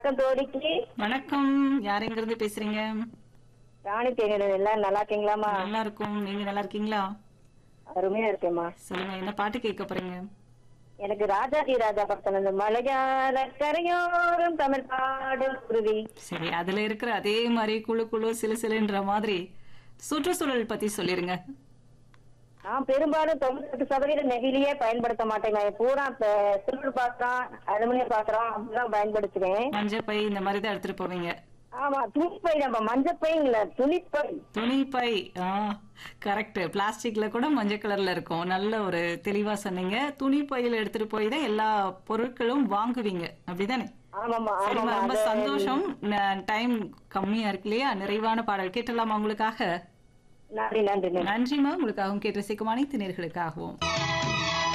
வணக்கம் தோழிக்கு வணக்கம் யார் எங்க இருந்து பேசுறீங்க ராணி தேனியில் எல்லாம் நல்லா இருக்கீங்களாமா நல்லா இருக்கும் நீங்க நல்லா இருக்கீங்களா அருமையா இருக்கேம்மா சொல்லுங்க என்ன பாட்டு கேட்க போறீங்க எனக்கு ராஜாஜி ராஜா படத்துல இந்த மலையாள கரையோரம் தமிழ் பாடும் குருவி சரி அதுல இருக்கிற அதே மாதிரி குழு குழு சிலு சிலுன்ற மாதிரி சுற்றுச்சூழல் பத்தி சொல்லிருங்க நான் பெரும்பாலும் தொண்ணூத்தெட்டு சதவீதம் நெகிழியே பயன்படுத்த மாட்டேங்க பூரா சில்வர் பாத்திரம் அலுமினிய பாத்திரம் அப்படிதான் பயன்படுத்துவேன் மஞ்சப்பை இந்த மாதிரி தான் எடுத்துட்டு போவீங்க ஆமா துணிப்பை நம்ம மஞ்சப்பை இல்ல துணிப்பை துணிப்பை ஆ கரெக்ட் பிளாஸ்டிக்ல கூட மஞ்சள் கலர்ல இருக்கும் நல்ல ஒரு தெளிவா சொன்னீங்க துணிப்பையில எடுத்துட்டு போய் தான் எல்லா பொருட்களும் வாங்குவீங்க அப்படிதானே ஆமாமா சரிம்மா ஆமாமா ரொம்ப அது- சந்தோஷம் டைம் கம்மியா இருக்கு இல்லையா நிறைவான பாடல் கேட்டலாமா உங்களுக்காக நன்றி நன்றி நன்றி நன்றிமா உங்களுக்காகவும் கேட்டு ரசிக்கும் அனைத்து நேர்களுக்காகவும்